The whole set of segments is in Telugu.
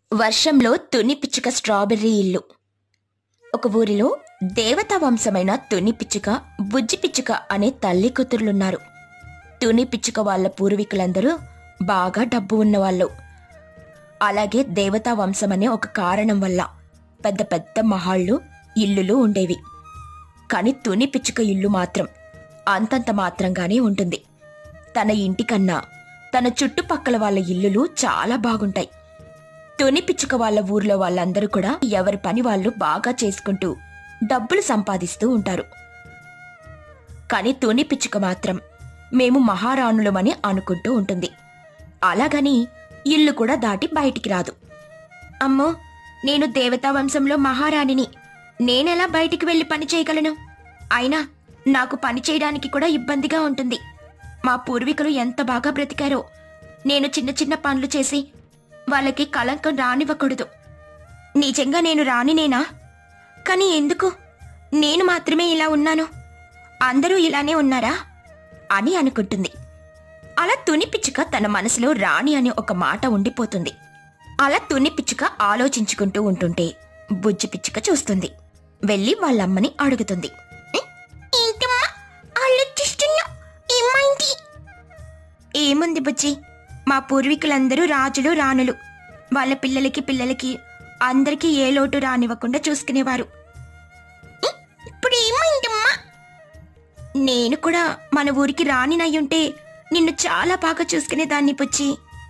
వర్షంలో తుని పిచ్చుక స్ట్రాబెర్రీ ఇల్లు ఒక ఊరిలో దేవతా వంశమైన తుని పిచ్చుక బుజ్జి పిచ్చుక అనే తల్లి కూతుర్లున్నారు తుని పిచ్చుక వాళ్ళ పూర్వీకులందరూ బాగా డబ్బు ఉన్నవాళ్ళు అలాగే దేవతా వంశం అనే ఒక కారణం వల్ల పెద్ద పెద్ద మహాళ్ళు ఇల్లులు ఉండేవి కాని తుని పిచ్చుక ఇల్లు మాత్రం అంతంత మాత్రంగానే ఉంటుంది తన ఇంటికన్నా తన చుట్టుపక్కల వాళ్ళ ఇల్లులు చాలా బాగుంటాయి తుని పిచ్చుక వాళ్ళ ఊర్లో వాళ్ళందరూ కూడా ఎవరి పని వాళ్ళు బాగా చేసుకుంటూ డబ్బులు సంపాదిస్తూ ఉంటారు కాని తుని పిచ్చుక మాత్రం మేము మహారాణులమని అనుకుంటూ ఉంటుంది అలాగని ఇల్లు కూడా దాటి బయటికి రాదు అమ్మో నేను దేవతా వంశంలో మహారాణిని నేనెలా బయటికి వెళ్లి పని చేయగలను అయినా నాకు పని చేయడానికి కూడా ఇబ్బందిగా ఉంటుంది మా పూర్వీకులు ఎంత బాగా బ్రతికారో నేను చిన్న చిన్న పనులు చేసి వాళ్ళకి కలంకం రానివ్వకూడదు నిజంగా నేను రానినేనా కానీ ఎందుకు నేను మాత్రమే ఇలా ఉన్నాను అందరూ ఇలానే ఉన్నారా అని అనుకుంటుంది అలా తుని పిచ్చుక తన మనసులో రాణి అనే ఒక మాట ఉండిపోతుంది అలా తుని పిచ్చుక ఆలోచించుకుంటూ ఉంటుంటే బుజ్జి పిచ్చుక చూస్తుంది వెళ్ళి వాళ్ళమ్మని అడుగుతుంది ఏంటమ్మా ఆలోచిస్తున్నా ఏమైంది ఏముంది బుజ్జి మా పూర్వీకులందరూ రాజులు రాణులు వాళ్ళ పిల్లలకి పిల్లలకి అందరికీ ఏ లోటు రానివ్వకుండా చూసుకునేవారు ఇప్పుడు ఏమైందమ్మా నేను కూడా మన ఊరికి రానినయ్యుంటే నిన్ను చాలా బాగా చూసుకునేదాన్ని బుజ్జి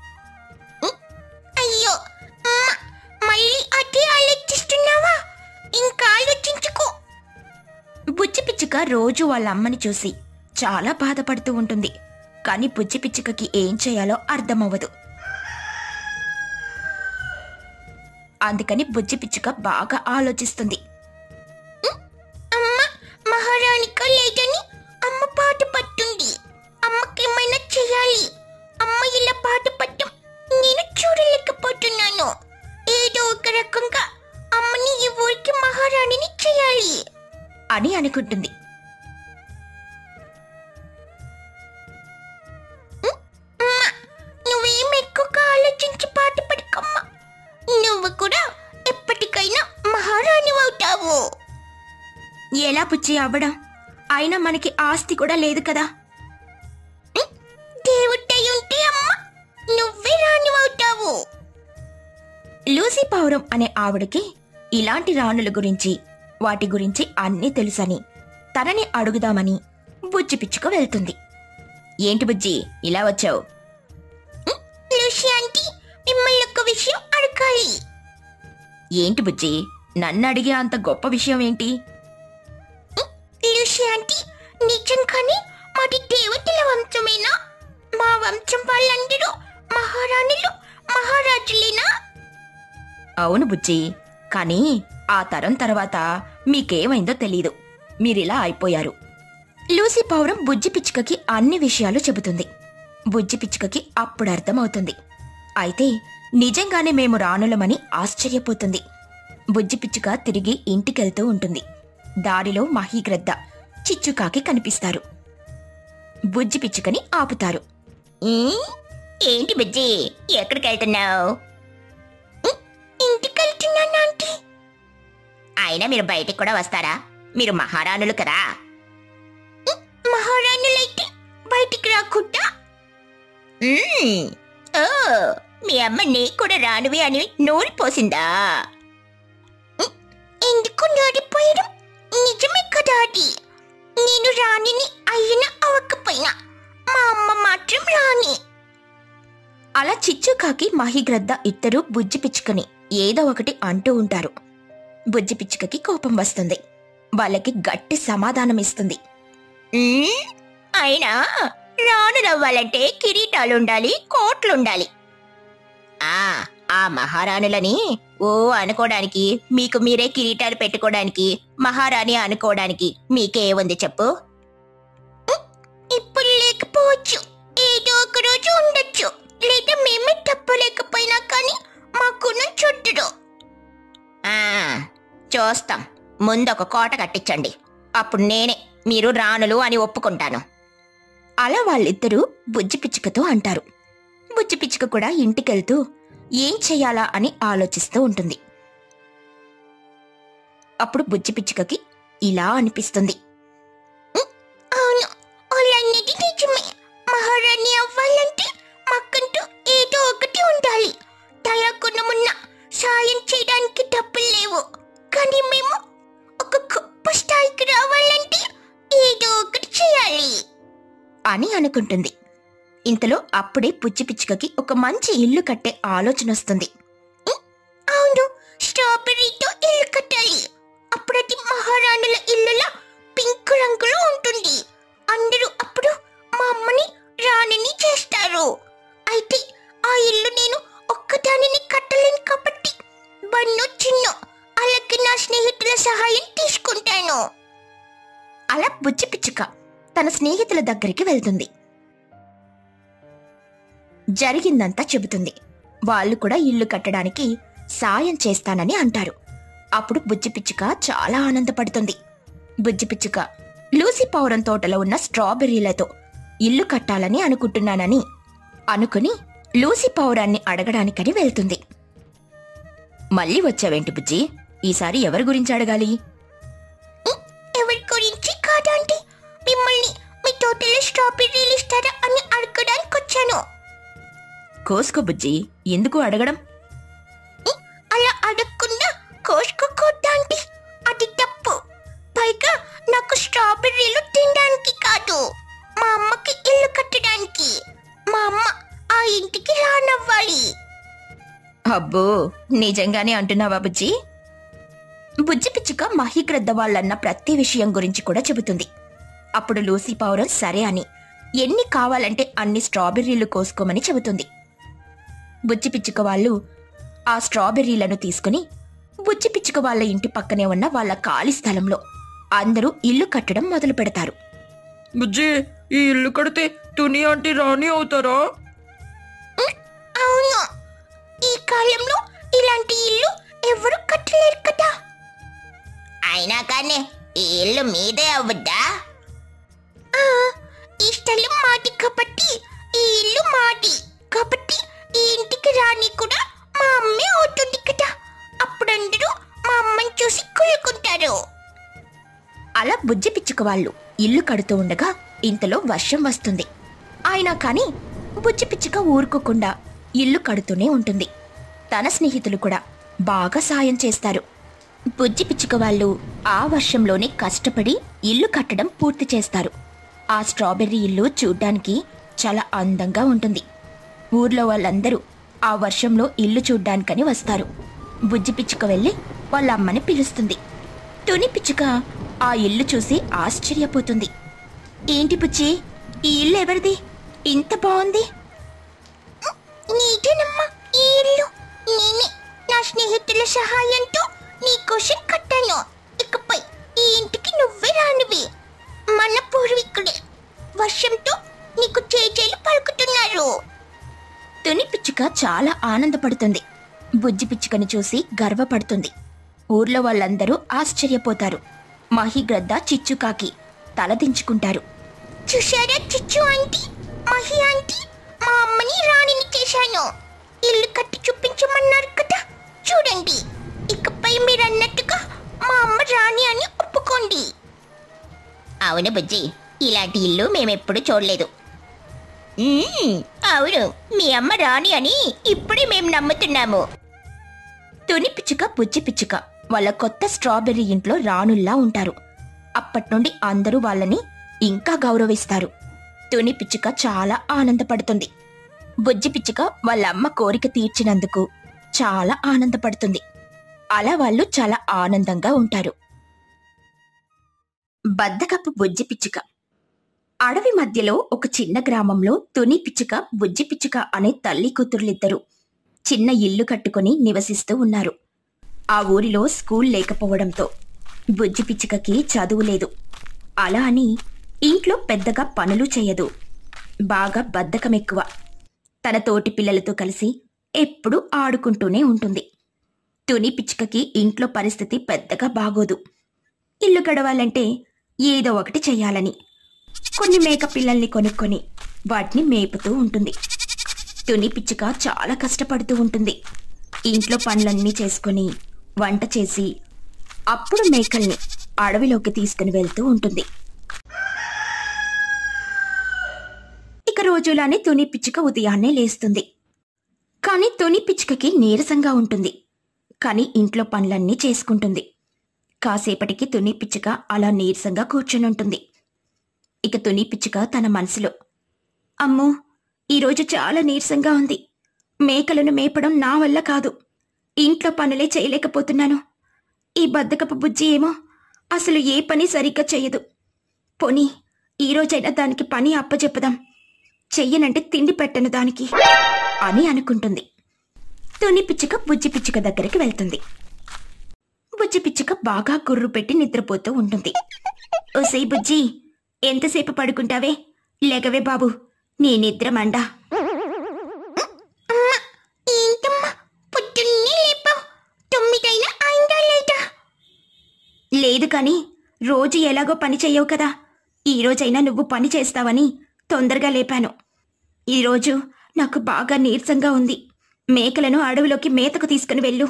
అయ్యో మళ్ళీ అదే ఆలోచిస్తున్నావా ఇంకా ఆలోచించుకో బుజ్జి పిచ్చుక రోజు వాళ్ళ అమ్మని చూసి చాలా బాధపడుతూ ఉంటుంది కానీ బుజ్జి పిచ్చుకకి ఏం చేయాలో అర్థమవ్వదు అందుకని బుజ్జి పిచ్చుక బాగా ఆలోచిస్తుంది అమ్మ మహారాణిక లేదని అమ్మ పాట పట్టుంది అమ్మకేమైనా చేయాలి అమ్మ ఇలా పాట పట్టం నేను చూడలేకపోతున్నాను ఏదో ఒక రకంగా అమ్మని ఈ ఊరికి మహారాణిని చేయాలి అని అనుకుంటుంది నువ్వేం ఎక్కువగా ఆలోచించి పాట పడకమ్మా నువ్వు కూడా ఎప్పటికైనా మహారాణి అవుతావు ఎలా పుచ్చి అవ్వడం అయినా మనకి ఆస్తి కూడా లేదు కదా దేవుడై ఉంటే అమ్మ నువ్వే రాణి అవుతావు లూసీ పౌరం అనే ఆవిడకి ఇలాంటి రాణుల గురించి వాటి గురించి అన్నీ తెలుసని తనని అడుగుదామని బుజ్జి పిచ్చుక వెళ్తుంది ఏంటి బుజ్జి ఇలా వచ్చావు లూసీ ఆంటీ మిమ్మల్ని ఒక విషయం అడగాలి ఏంటి బుజ్జి నన్ను అడిగే అంత గొప్ప విషయం ఏంటి లూసీ ఆంటీ నిజంగానే మాది దేవతల వంశమేనా మా వంశం వాళ్ళందరూ మహారాణులు మహారాజులేనా అవును బుజ్జి కానీ ఆ తరం తర్వాత మీకేమైందో తెలీదు మీరిలా అయిపోయారు లూసీ పౌరం బుజ్జి పిచ్చుకకి అన్ని విషయాలు చెబుతుంది బుజ్జి పిచ్చుకకి అప్పుడు అర్థమవుతుంది అయితే నిజంగానే మేము రాణులమని ఆశ్చర్యపోతుంది బుజ్జి పిచ్చుక తిరిగి ఇంటికెళ్తూ ఉంటుంది దారిలో మహీగ్రద్ద చిచ్చుకాకి కనిపిస్తారు బుజ్జి పిచ్చుకని ఆపుతారు ఏంటి బుజ్జి ఎక్కడికి వెళ్తున్నావు ఇంటికెళ్తున్నాను ఆంటీ అయినా మీరు బయటికి కూడా వస్తారా మీరు మహారాణులు కదా మహారాణులైతే బయటికి రాకుండా ఓ మీ అమ్మ నీ కూడా రానువి అని నూరి పోసిందా ఎందుకు నూరిపోయడం నిజమే కదా అది నేను రాణిని అయినా అవ్వకపోయినా మా అమ్మ మాత్రం రాణి అలా చిచ్చుకాకి మహిగ్రద్ద ఇద్దరు బుజ్జి పిచ్చుకని ఏదో ఒకటి అంటూ ఉంటారు బుజ్జి పిచ్చుకకి కోపం వస్తుంది వాళ్ళకి గట్టి సమాధానం ఇస్తుంది అయినా రాను నవ్వాలంటే కిరీటాలుండాలి కోట్లుండాలి ఆ ఆ మహారాణులని ఓ అనుకోవడానికి మీకు మీరే కిరీటాలు పెట్టుకోవడానికి మహారాణి అనుకోవడానికి మీకే ఉంది చెప్పు ఇప్పుడు లేకపోవచ్చు ఏదో ఒక రోజు ఉండొచ్చు లేదా మేమే తప్పలేకపోయినా కానీ మా గుణం చుట్టడు చూస్తాం ముందు ఒక కోట కట్టించండి అప్పుడు నేనే మీరు రాణులు అని ఒప్పుకుంటాను అలా వాళ్ళిద్దరూ బుజ్జి పిచ్చుకతో అంటారు బుజ్జి పిచ్చుక కూడా ఇంటికెళ్తూ ఏం చెయ్యాలా అని ఆలోచిస్తూ ఉంటుంది అప్పుడు బుజ్జి పిచ్చుకకి ఇలా అనిపిస్తుంది అవును వాళ్ళన్నది నిజమే మహారాణి అవ్వాలంటే మాకంటూ ఏదో ఒకటి ఉండాలి దయాగుణమున్న సాయం చేయడానికి డబ్బులు లేవు కానీ మేము ఒక గొప్ప స్థాయికి రావాలంటే ఏదో ఒకటి చేయాలి అని అనుకుంటుంది ఇంతలో అప్పుడే పుచ్చి పిచ్చుకకి ఒక మంచి ఇల్లు కట్టే ఆలోచన వస్తుంది అవును స్ట్రాబెర్రీతో ఇల్లు కట్టాలి అప్పుడది మహారాణుల ఇల్లులా పింక్ రంగులో ఉంటుంది అందరూ అప్పుడు మా అమ్మని రాణిని చేస్తారు అయితే ఆ ఇల్లు నేను ఒక్కదానిని కట్టలేను కాబట్టి బన్ను చిన్న అలాగే నా స్నేహితుల సహాయం తీసుకుంటాను అలా బుజ్జి పిచ్చుక తన స్నేహితుల దగ్గరికి వెళ్తుంది జరిగిందంతా చెబుతుంది వాళ్ళు కూడా ఇల్లు కట్టడానికి సాయం చేస్తానని అంటారు అప్పుడు బుజ్జి పిచ్చుక చాలా ఆనందపడుతుంది బుజ్జి పిచ్చుక లూసి పౌరం తోటలో ఉన్న స్ట్రాబెర్రీలతో ఇల్లు కట్టాలని అనుకుంటున్నానని అనుకుని లూసి పౌరాన్ని అడగడానికని వెళ్తుంది మళ్ళీ వచ్చావేంటి బుజ్జి ఈసారి ఎవరి గురించి అడగాలి ఎవరి గురించి కాదండి మిమ్మల్ని మీ తోటలో స్ట్రాబెర్రీలు ఇస్తారా అని అడగడానికి వచ్చాను కోసుకో బుజ్జి ఎందుకు అడగడం అలా అడగకుండా కోసుకోకూడదండి అది తప్పు పైగా నాకు స్ట్రాబెర్రీలు తినడానికి కాదు మా అమ్మకి ఇల్లు కట్టడానికి మా అమ్మ ఆ ఇంటికి రానవ్వాలి అబ్బో నిజంగానే అంటున్నావా బుజ్జి బుజ్జి పిచ్చుక మహిగ్రద్ద వాళ్ళన్న ప్రతి విషయం గురించి కూడా చెబుతుంది అప్పుడు లూసీ పౌరం సరే అని ఎన్ని కావాలంటే అన్ని స్ట్రాబెర్రీలు కోసుకోమని చెబుతుంది బుజ్జి పిచ్చుక వాళ్ళు ఆ స్ట్రాబెర్రీలను తీసుకుని బుజ్జి పిచ్చుక వాళ్ళ ఇంటి పక్కనే ఉన్న వాళ్ళ ఖాళీ స్థలంలో అందరూ ఇల్లు కట్టడం మొదలు పెడతారు బుజ్జి ఈ ఇల్లు కడితే తుని ఆంటీ రాణి అవుతారా అవును ఈ కాలంలో ఇలాంటి ఇల్లు ఎవరు కట్టలేరు కదా అయినా కానీ ఈ ఇల్లు మీదే అవ్వద్దా ఈ స్థలం మాది కాబట్టి ఈ ఇల్లు మాది కాబట్టి ఈ ఇంటికి రాని కూడా మా అమ్మే అవుతుంది కదా అప్పుడందరూ మా అమ్మని చూసి కుళ్ళుకుంటారు అలా బుజ్జి పిచ్చుక వాళ్ళు ఇల్లు కడుతూ ఉండగా ఇంతలో వర్షం వస్తుంది అయినా కానీ బుజ్జి పిచ్చుక ఊరుకోకుండా ఇల్లు కడుతూనే ఉంటుంది తన స్నేహితులు కూడా బాగా సాయం చేస్తారు బుజ్జి పిచ్చుక వాళ్ళు ఆ వర్షంలోనే కష్టపడి ఇల్లు కట్టడం పూర్తి చేస్తారు ఆ స్ట్రాబెర్రీ ఇల్లు చూడ్డానికి చాలా అందంగా ఉంటుంది ఊర్లో వాళ్ళందరూ ఆ వర్షంలో ఇల్లు చూడ్డానికని వస్తారు బుజ్జి పిచ్చుక వెళ్ళి వాళ్ళ అమ్మని పిలుస్తుంది తుని పిచ్చుక ఆ ఇల్లు చూసి ఆశ్చర్యపోతుంది ఏంటి పుచ్చి ఈ ఇల్లు ఎవరిది ఇంత బాగుంది నీదేనమ్మా ఈ ఇల్లు నేనే నా స్నేహితుల సహాయంతో నీకోసం కట్టాను ఇకపై ఈ ఇంటికి నువ్వే రానివి మన పూర్వీకుడే వర్షంతో నీకు చేజేలు పలుకుతున్నారు తుని పిచ్చుక చాలా ఆనందపడుతుంది బుజ్జి పిచ్చుకని చూసి గర్వపడుతుంది ఊర్లో వాళ్ళందరూ ఆశ్చర్యపోతారు మహిగ్రద్ద చిచ్చుకాకి తలదించుకుంటారు చూశారా చిచ్చు ఆంటీ మహి ఆంటీ మా అమ్మని రాణిని చేశాను ఇల్లు కట్టి చూపించమన్నారు కదా చూడండి ఇకపై మీరు అన్నట్టుగా మా అమ్మ రాణి అని ఒప్పుకోండి అవును బుజ్జి ఇలాంటి ఇల్లు మేమెప్పుడు చూడలేదు మ్మ్, అవును మీ అమ్మ రాణి అని ఇప్పుడే మేము నమ్ముతున్నాము తుని పిచ్చుక బుజ్జి పిచ్చుక వాళ్ళ కొత్త స్ట్రాబెర్రీ ఇంట్లో రాణుల్లా ఉంటారు అప్పట్నుండి అందరూ వాళ్ళని ఇంకా గౌరవిస్తారు తుని పిచ్చుక చాలా ఆనందపడుతుంది బుజ్జి పిచ్చుక వాళ్ళ అమ్మ కోరిక తీర్చినందుకు చాలా ఆనందపడుతుంది అలా వాళ్ళు చాలా ఆనందంగా ఉంటారు బద్దకప్పు బుజ్జి పిచ్చుక అడవి మధ్యలో ఒక చిన్న గ్రామంలో తుని పిచ్చుక బుజ్జి పిచ్చుక అనే తల్లి కూతురులిద్దరూ చిన్న ఇల్లు కట్టుకుని నివసిస్తూ ఉన్నారు ఆ ఊరిలో స్కూల్ లేకపోవడంతో బుజ్జి పిచ్చుకకి చదువు లేదు అలా అని ఇంట్లో పెద్దగా పనులు చేయదు బాగా బద్ధకం ఎక్కువ తన తోటి పిల్లలతో కలిసి ఎప్పుడూ ఆడుకుంటూనే ఉంటుంది తుని పిచ్చుకకి ఇంట్లో పరిస్థితి పెద్దగా బాగోదు ఇల్లు గడవాలంటే ఏదో ఒకటి చెయ్యాలని కొన్ని మేక పిల్లల్ని కొనుక్కొని వాటిని మేపుతూ ఉంటుంది తుని పిచ్చుక చాలా కష్టపడుతూ ఉంటుంది ఇంట్లో పనులన్నీ చేసుకుని వంట చేసి అప్పుడు మేకల్ని అడవిలోకి తీసుకుని వెళ్తూ ఉంటుంది ఇక రోజులానే తుని పిచ్చుక ఉదయాన్నే లేస్తుంది కానీ తుని పిచ్చుకకి నీరసంగా ఉంటుంది కానీ ఇంట్లో పనులన్నీ చేసుకుంటుంది కాసేపటికి తుని పిచ్చుక అలా నీరసంగా కూర్చొనుంటుంది ఇక తుని పిచ్చుక తన మనసులో అమ్మో ఈరోజు చాలా నీరసంగా ఉంది మేకలను మేపడం నా వల్ల కాదు ఇంట్లో పనులే చేయలేకపోతున్నాను ఈ బద్దకపు బుజ్జి ఏమో అసలు ఏ పని సరిగ్గా చెయ్యదు పోనీ ఈరోజైనా దానికి పని అప్పచెప్పుదాం చెయ్యనంటే తిండి పెట్టను దానికి అని అనుకుంటుంది తుని పిచ్చుక బుజ్జి పిచ్చుక దగ్గరికి వెళ్తుంది బుజ్జి పిచ్చుక బాగా గుర్రు పెట్టి నిద్రపోతూ ఉంటుంది ఓసై బుజ్జి ఎంతసేపు పడుకుంటావే లేకవే బాబు నీ నిద్ర మండా ఏంటమ్మా పొద్దున్నే లేపావు తొమ్మిదైనా అయిందా లేదా లేదు కానీ రోజు ఎలాగో పని చెయ్యవు కదా ఈ రోజైనా నువ్వు పని చేస్తావని తొందరగా లేపాను ఈరోజు నాకు బాగా నీరసంగా ఉంది మేకలను అడవిలోకి మేతకు తీసుకుని వెళ్ళు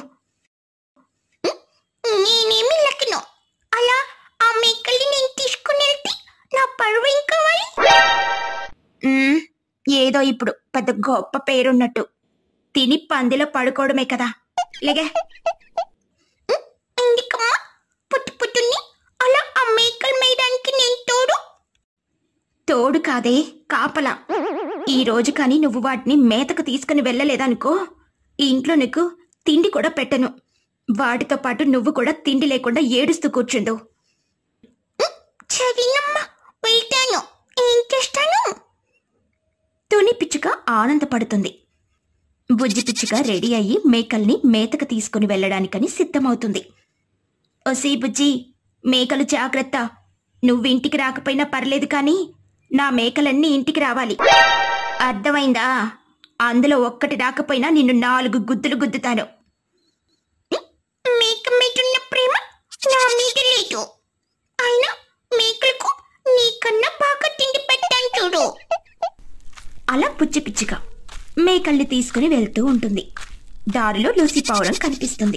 నేనేమి లెక్కను అలా ఆ మేకల్ని నేను తీసుకుని వెళ్తే నా పరువు ఇంకా ఏదో ఇప్పుడు పెద్ద గొప్ప పేరున్నట్టు తిని పందిలో పడుకోవడమే కదా లేగే ఎందుకమ్మా పుట్టు పుట్టుని అలా ఆ మేకలు మేయడానికి నేను తోడు తోడు కాదే కాపలా ఈ రోజు కానీ నువ్వు వాటిని మేతకు తీసుకుని వెళ్ళలేదనుకో ఈ ఇంట్లో నీకు తిండి కూడా పెట్టను వాటితో పాటు నువ్వు కూడా తిండి లేకుండా ఏడుస్తూ కూర్చుందు సరేనమ్మా వెళ్తాను ఏం చేస్తాను తుని పిచ్చుక ఆనందపడుతుంది బుజ్జి పిచ్చుక రెడీ అయ్యి మేకల్ని మేతకు తీసుకుని వెళ్ళడానికని సిద్ధమవుతుంది ఒసీ బుజ్జి మేకలు జాగ్రత్త నువ్వు ఇంటికి రాకపోయినా పర్లేదు కానీ నా మేకలన్నీ ఇంటికి రావాలి అర్థమైందా అందులో ఒక్కటి రాకపోయినా నిన్ను నాలుగు గుద్దులు గుద్దుతాను మేక మీదున్న ప్రేమ నా మీద లేదు అయినా మేకలకు నీకన్నా బాగా తిండి పెట్టాను చూడు అలా పుచ్చి పిచ్చిగా మేకల్ని తీసుకుని వెళ్తూ ఉంటుంది దారిలో లూసీ పావురం కనిపిస్తుంది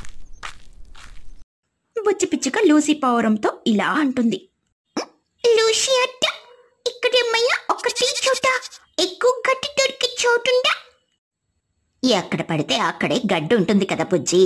బుచ్చి పిచ్చుక లూసీ పావురంతో ఇలా అంటుంది లూసీ అత్త ఇక్కడేమైనా ఒకటి చోట ఎక్కువ గడ్డి దొరికే చోటుందా ఎక్కడ పడితే అక్కడే గడ్డి ఉంటుంది కదా బుజ్జి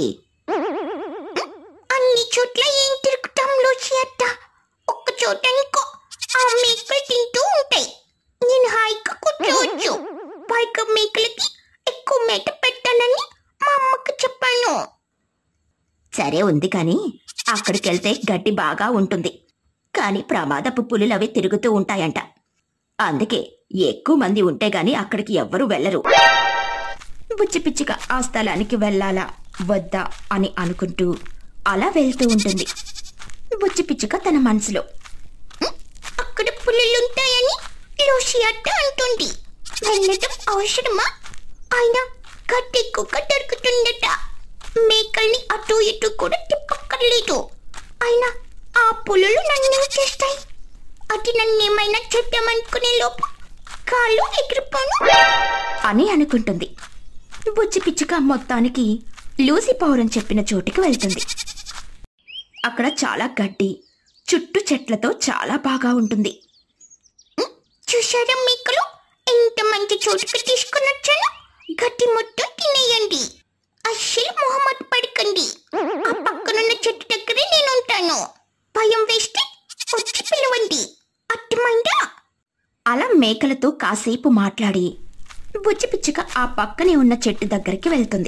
అన్ని చోట్ల ఏం తిరుగుతాం లూసీ అత్త ఒక్క చోట అనుకో ఆ మేకలు తింటూ ఉంటాయి నేను హాయిగా కూర్చోవచ్చు పైగా మేకలకి ఎక్కువ మేత పెట్టానని మా అమ్మకి చెప్పాను సరే ఉంది కానీ అక్కడికి వెళ్తే గడ్డి బాగా ఉంటుంది కానీ ప్రమాదపు పులులు అవి తిరుగుతూ ఉంటాయంట అందుకే ఎక్కువ మంది ఉంటే గాని అక్కడికి ఎవ్వరూ వెళ్ళరు బుచ్చి పిచ్చిగా ఆ స్థలానికి వెళ్ళాలా వద్దా అని అనుకుంటూ అలా వెళ్తూ ఉంటుంది బుచ్చి పిచ్చుక తన మనసులో అక్కడ పులులుంటాయని లూసి అట్ట అంటుంది వెళ్ళటం అవసరమా అయినా గడ్డి ఎక్కువగా దొరుకుతుందట మేకల్ని అటు ఇటు కూడా తిప్పక్కర్లేదు అయినా ఆ పులులు నన్నేం చేస్తాయి అది నన్నేమైనా చెడ్డమనుకునే లోపు కాళ్ళు ఎగిరిపోను అని అనుకుంటుంది బుజ్జి పిచ్చుక మొత్తానికి లూసి పౌరం చెప్పిన చోటికి వెళ్తుంది అక్కడ చాలా గడ్డి చుట్టూ చెట్లతో చాలా బాగా ఉంటుంది చూశారా మేకలు ఎంత మంచి చోటుకి తీసుకుని వచ్చాను గడ్డి మొత్తం తినేయండి అస్సలు మొహమ్మద్ పడకండి ఆ పక్కనున్న చెట్టు దగ్గరే నేను ఉంటాను భయం వేస్తే వచ్చి పిలవండి అర్థమైందా అలా మేకలతో కాసేపు మాట్లాడి బుజ్జి పిచ్చుక ఆ పక్కనే ఉన్న చెట్టు దగ్గరికి వెళ్తుంది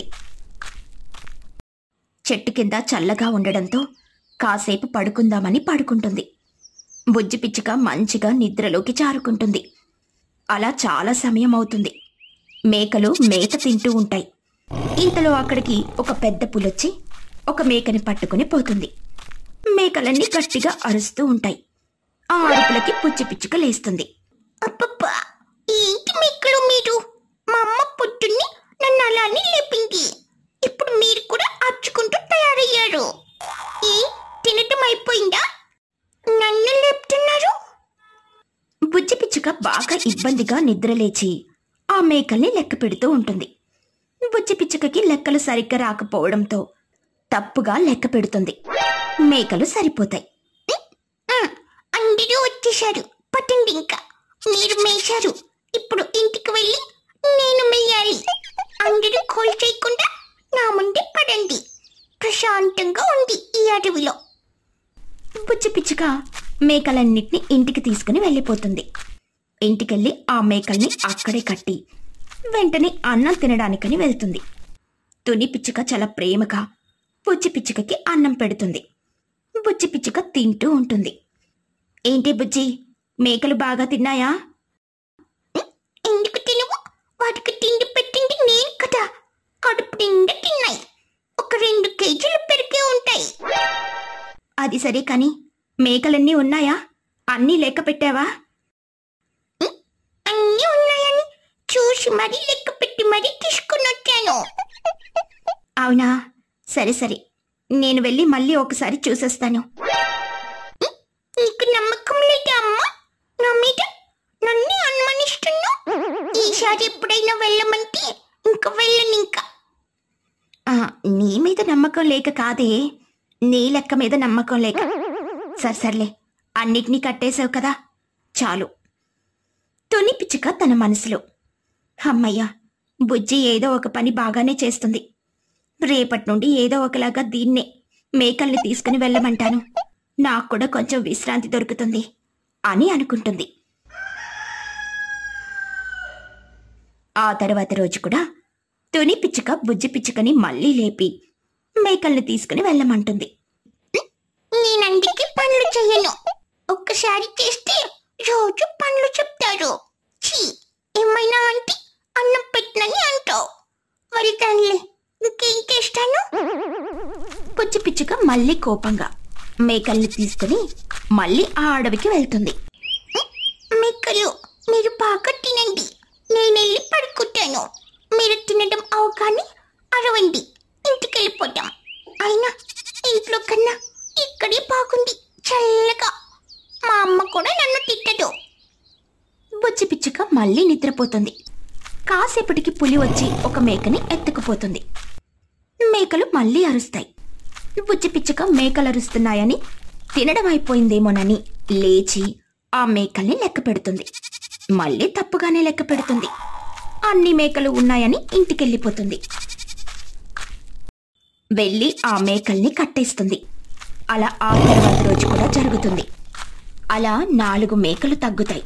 చెట్టు కింద చల్లగా ఉండడంతో కాసేపు పడుకుందామని పడుకుంటుంది బుజ్జి పిచ్చుక మంచిగా నిద్రలోకి జారుకుంటుంది అలా చాలా సమయం అవుతుంది మేకలు మేత తింటూ ఉంటాయి ఇంతలో అక్కడికి ఒక పెద్ద పులొచ్చి ఒక మేకని పట్టుకుని పోతుంది మేకలన్నీ గట్టిగా అరుస్తూ ఉంటాయి ఆ అరుపులకి పుచ్చి పిచ్చుక లేస్తుంది అప్పప్పా ఏంటి మేకలు మీరు మా అమ్మ పొద్దున్నే నన్ను అలానే లేపింది ఇప్పుడు మీరు కూడా అర్చుకుంటూ తయారయ్యారు ఏ తినటం అయిపోయిందా నన్ను లేపుతున్నారు బుజ్జి పిచ్చుక బాగా ఇబ్బందిగా నిద్రలేచి ఆ మేకల్ని లెక్క పెడుతూ ఉంటుంది బుజ్జి పిచ్చుకకి లెక్కలు సరిగ్గా రాకపోవడంతో తప్పుగా లెక్క పెడుతుంది మేకలు సరిపోతాయి అందరూ వచ్చేశారు పట్టండి ఇంకా మీరు మేశారు ఇప్పుడు ఇంటికి వెళ్ళి నేను మెయ్యాలి అందరూ కోల్ చేయకుండా నా ముందే పడండి ప్రశాంతంగా ఉంది ఈ అడవిలో బుజ్జి పిచ్చుక మేకలన్నిటిని ఇంటికి తీసుకుని వెళ్ళిపోతుంది ఇంటికెళ్ళి ఆ మేకల్ని అక్కడే కట్టి వెంటనే అన్నం తినడానికని వెళ్తుంది తుని పిచ్చుక చాలా ప్రేమగా బుజ్జి పిచ్చుకకి అన్నం పెడుతుంది బుజ్జి పిచ్చుక తింటూ ఉంటుంది ఏంటి బుజ్జి మేకలు బాగా తిన్నాయా ఎందుకు తినవు వాటికి తిండి పెట్టింది నేను కదా కడుపు నిండా తిన్నాయి ఒక రెండు కేజీలు పెరిగే ఉంటాయి అది సరే కానీ మేకలన్నీ ఉన్నాయా అన్నీ లెక్క పెట్టావా అన్నీ ఉన్నాయని చూసి మరీ లెక్క పెట్టి మరీ తీసుకుని వచ్చాను అవునా సరే సరే నేను వెళ్ళి మళ్ళీ ఒకసారి చూసేస్తాను నీకు నమ్మకం లేదా అమ్మా నా మీద నన్ను అనుమానిస్తున్నా ఈసారి ఎప్పుడైనా వెళ్ళమంటే ఇంక వెళ్ళను ఇంకా నీ మీద నమ్మకం లేక కాదే నీ లెక్క మీద నమ్మకం లేక సరే సర్లే అన్నిటినీ కట్టేశావు కదా చాలు తుని పిచ్చుక తన మనసులో అమ్మయ్య బుజ్జి ఏదో ఒక పని బాగానే చేస్తుంది రేపటి నుండి ఏదో ఒకలాగా దీన్నే మేకల్ని తీసుకుని వెళ్ళమంటాను నాకు కూడా కొంచెం విశ్రాంతి దొరుకుతుంది అని అనుకుంటుంది ఆ తర్వాత రోజు కూడా తుని పిచ్చుక బుజ్జి పిచ్చుకని మళ్ళీ లేపి మేకల్ని తీసుకుని వెళ్ళమంటుంది నేనందుకే పనులు చెయ్యను ఒక్కసారి చేస్తే రోజు పనులు చెప్తారు ఛీ ఏమైనా అంటే అన్నం పెట్టనని అంటావు మరి దానిలే ఇంకేం చేస్తాను పుచ్చి పిచ్చుక మళ్ళీ కోపంగా మేకల్ని తీసుకుని మళ్ళీ ఆ అడవికి వెళ్తుంది మేకలు మీరు బాగా తినండి నేను వెళ్ళి పడుకుంటాను మీరు తినడం అవగానే అరవండి ఇంటికి వెళ్ళిపోతాం అయినా ఇంట్లో కన్నా ఇక్కడే బాగుంది చల్లగా మా అమ్మ కూడా నన్ను తిట్టదు బుజ్జి పిచ్చుక మళ్ళీ నిద్రపోతుంది కాసేపటికి పులి వచ్చి ఒక మేకని ఎత్తుకుపోతుంది మేకలు మళ్ళీ అరుస్తాయి బుజ్జి పిచ్చుక మేకలు అరుస్తున్నాయని తినడం అయిపోయిందేమోనని లేచి ఆ మేకల్ని లెక్క పెడుతుంది మళ్ళీ తప్పుగానే లెక్క పెడుతుంది అన్ని మేకలు ఉన్నాయని ఇంటికెళ్ళిపోతుంది వెళ్ళి ఆ మేకల్ని కట్టేస్తుంది అలా ఆ తర్వాత రోజు కూడా జరుగుతుంది అలా నాలుగు మేకలు తగ్గుతాయి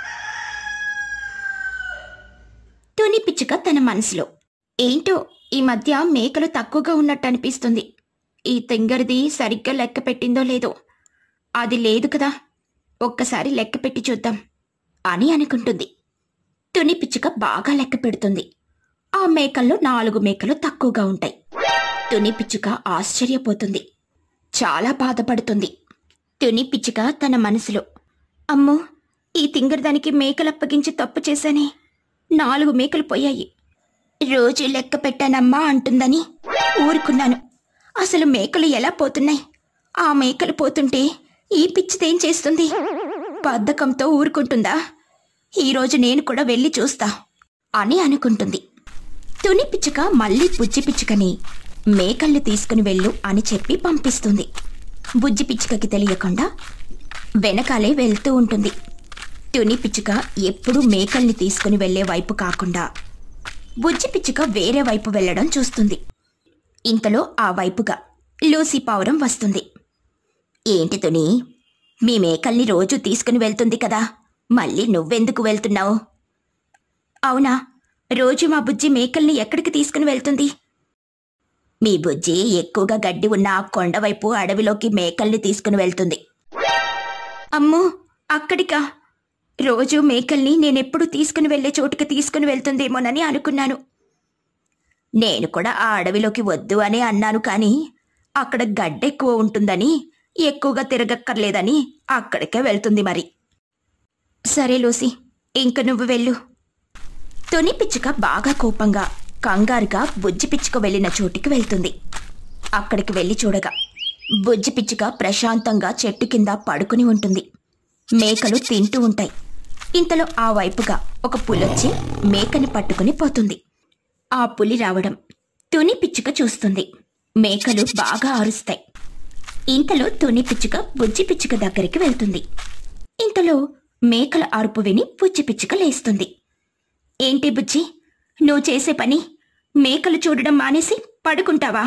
తుని పిచ్చుక తన మనసులో ఏంటో ఈ మధ్య మేకలు తక్కువగా ఉన్నట్టు అనిపిస్తుంది ఈ తింగరిది సరిగ్గా లెక్క పెట్టిందో లేదో అది లేదు కదా ఒక్కసారి లెక్క పెట్టి చూద్దాం అని అనుకుంటుంది తుని పిచ్చుక బాగా లెక్క పెడుతుంది ఆ మేకల్లో నాలుగు మేకలు తక్కువగా ఉంటాయి తుని పిచ్చుక ఆశ్చర్యపోతుంది చాలా బాధపడుతుంది తుని పిచ్చుక తన మనసులో అమ్మో ఈ తింగరదానికి మేకలు అప్పగించి తప్పు చేశానే నాలుగు మేకలు పోయాయి రోజు లెక్క పెట్టానమ్మా అంటుందని ఊరుకున్నాను అసలు మేకలు ఎలా పోతున్నాయి ఆ మేకలు పోతుంటే ఈ పిచ్చిదేం చేస్తుంది బద్ధకంతో ఊరుకుంటుందా ఈరోజు నేను కూడా వెళ్ళి చూస్తా అని అనుకుంటుంది తుని పిచ్చుక మళ్ళీ బుజ్జి పిచ్చుకని మేకల్ని తీసుకుని వెళ్ళు అని చెప్పి పంపిస్తుంది బుజ్జి పిచ్చుకకి తెలియకుండా వెనకాలే వెళ్తూ ఉంటుంది తుని పిచ్చుక ఎప్పుడూ మేకల్ని తీసుకుని వెళ్లే వైపు కాకుండా బుజ్జి పిచ్చుక వేరే వైపు వెళ్ళడం చూస్తుంది ఇంతలో ఆ వైపుగా లూసీ పావురం వస్తుంది ఏంటి తుని మీ మేకల్ని రోజు తీసుకుని వెళ్తుంది కదా మళ్ళీ నువ్వెందుకు వెళ్తున్నావు అవునా రోజు మా బుజ్జి మేకల్ని ఎక్కడికి తీసుకుని వెళ్తుంది మీ బుజ్జి ఎక్కువగా గడ్డి ఉన్న ఆ కొండవైపు అడవిలోకి మేకల్ని తీసుకుని వెళ్తుంది అమ్మో అక్కడికా రోజు మేకల్ని నేనెప్పుడు తీసుకుని వెళ్లే చోటుకి తీసుకుని వెళ్తుందేమోనని అనుకున్నాను నేను కూడా ఆ అడవిలోకి వద్దు అనే అన్నాను కానీ అక్కడ గడ్డెక్కువ ఉంటుందని ఎక్కువగా తిరగక్కర్లేదని అక్కడికే వెళ్తుంది మరి సరే లూసి ఇంక నువ్వు వెళ్ళు తుని పిచ్చుక బాగా కోపంగా కంగారుగా బుజ్జి పిచ్చుక వెళ్ళిన చోటికి వెళ్తుంది అక్కడికి వెళ్ళి చూడగా బుజ్జి పిచ్చుక ప్రశాంతంగా చెట్టు కింద పడుకుని ఉంటుంది మేకలు తింటూ ఉంటాయి ఇంతలో ఆ వైపుగా ఒక పులొచ్చి మేకని పట్టుకుని పోతుంది ఆ పులి రావడం తుని పిచ్చుక చూస్తుంది మేకలు బాగా అరుస్తాయి ఇంతలో తుని పిచ్చుక బుజ్జి పిచ్చుక దగ్గరికి వెళ్తుంది ఇంతలో మేకల అరుపు విని బుజ్జి పిచ్చుక లేస్తుంది ఏంటి బుజ్జి నువ్వు చేసే పని మేకలు చూడడం మానేసి పడుకుంటావా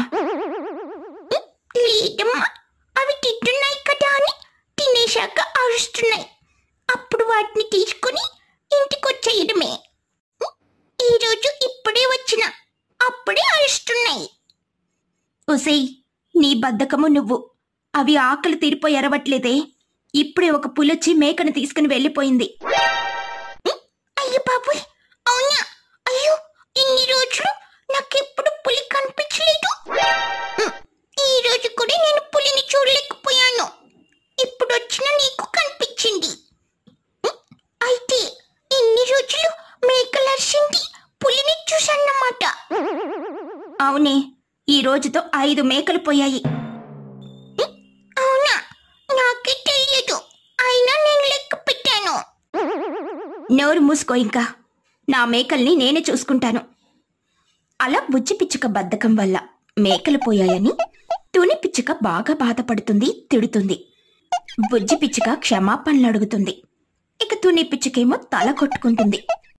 లేదమ్మా అవి తింటున్నాయి కదా అని తినేశాక అరుస్తున్నాయి అప్పుడు వాటిని తీసుకుని ఇంటికొచ్చేయడమే ఈరోజు ఇప్పుడే వచ్చిన అప్పుడే అరుస్తున్నాయి ఒసేయ్ నీ బద్ధకము నువ్వు అవి ఆకలి తీరిపోయి ఎరవట్లేదే ఇప్పుడే ఒక పులొచ్చి మేకను తీసుకుని వెళ్ళిపోయింది అయ్యో బాబోయ్ అవునా అయ్యో ఇన్ని రోజులు నాకెప్పుడు పులి కనిపించలేదు ఉమ్, ఈ రోజు కూడా నేను పులిని చూడలేకపోయాను ఇప్పుడు వచ్చిన నీకు కనిపించింది ఉమ్, అయితే ఇన్ని రోజులు మేకలర్సింది పులిని చూసన్నమాట అవునే ఈ రోజుతో ఐదు మేకలు పోయాయి ఉమ్, అవునా నాకే తెలియదు అయినా నేను లెక్క పెట్టాను నోరు మూసుకో ఇంకా నా మేకల్ని నేనే చూసుకుంటాను అలా బుజ్జి పిచ్చుక బద్ధకం వల్ల మేకలు పోయాయని తుని పిచ్చుక బాగా బాధపడుతుంది తిడుతుంది బుజ్జి పిచ్చుక క్షమాపణలు అడుగుతుంది ఇక తుని పిచ్చుకేమో తల కొట్టుకుంటుంది